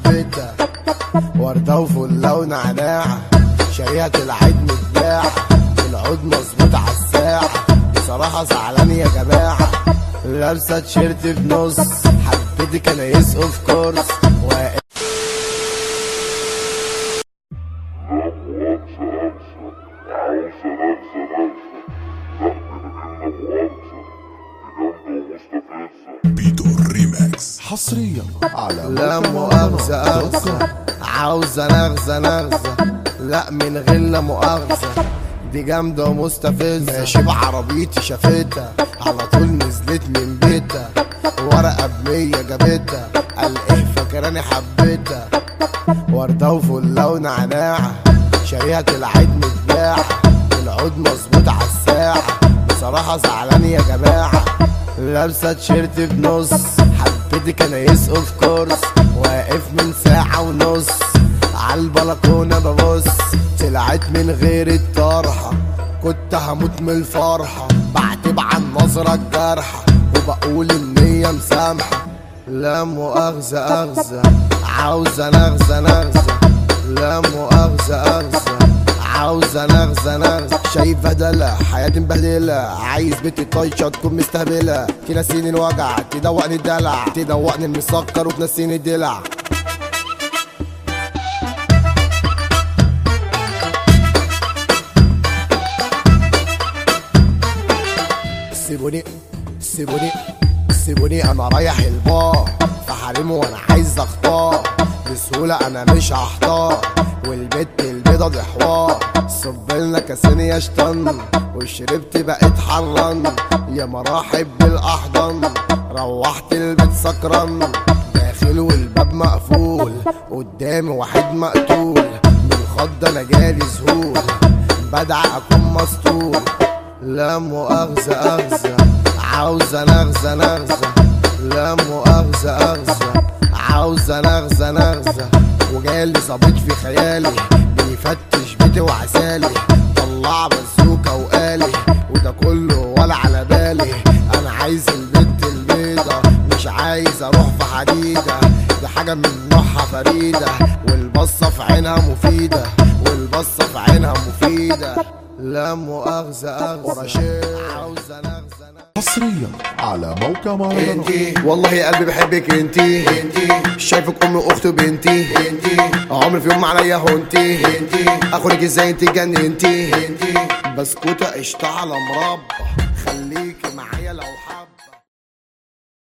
حبيتها وردة وفلة ونعناع شريعة العيد متباعة العود مظبوط على الساعة بصراحة زعلان يا جماعة لابسة تيشيرت بنص حبيتك انا يسقف كورس واقف بيدو ريماكس حصريا على لا مؤاخذة أغزى عاوزة نغزة نغزة لا من غير لا مؤاخذة دي جامدة ومستفزة ماشي بعربيتي شافتها على طول نزلت من بيتها ورقة بمية جابتها قال ايه فاكراني حبيتها وردة وفلة ونعناع شريعة العيد متباعة العود مظبوط على الساعة بصراحة زعلان يا جماعة لابسة تيشيرت بنص حبيتك انا يسقف كورس واقف من ساعة ونص عالبلكونة ببص طلعت من غير الطرحة كنت هموت من الفرحة بعتب عن نظرة الجارحة وبقول ان هي مسامحة لا مؤاخذة أغزى عاوزة نغزة نغزة لا مؤاخذة أغزى عاوزة نغزة نغزة شايفة دلع حياتي مبهدلة عايز بنتي طايشة تكون مستهبلة تنسيني الوجع تدوقني الدلع تدوقني المسكر وتنسيني الدلع سيبوني سيبوني سيبوني انا رايح البار في حريم وانا عايز اختار بسهولة انا مش هحتار والبت البيضة دي حوار صبلنا كاسين يا شطن وشربت بقيت حران يا مراحب بالاحضان روحت البيت سكران داخل والباب مقفول قدامي واحد مقتول من خضة انا جالي ذهول بدع اكون مسطول لا مؤاخذة أغزى عاوزة نغزة نغزة لا مؤاخذة أغزى عاوزة نغزة نغزة وجالي ظابط في خيالي بيفتش بيتي وعسالي طلع بزوكة وقالي وده كله ولا على بالي أنا عايز البنت البيضة مش عايز أروح في حديدة دي حاجة من نوعها فريدة والبصة في عينها مفيدة والبصة في عينها مفيدة لا مؤاخذة أغزى عاوزة نغزة نغزة حصريا على موقع مهرجانات انتي والله قلبي بحبك انتي انتي شايفك امي واخت بنتي انتي عمري في يوم عليا هونتي انتي اخونك ازاي انتي جننتي انتي بسكوتة قشطة على مربى خليكي معايا لو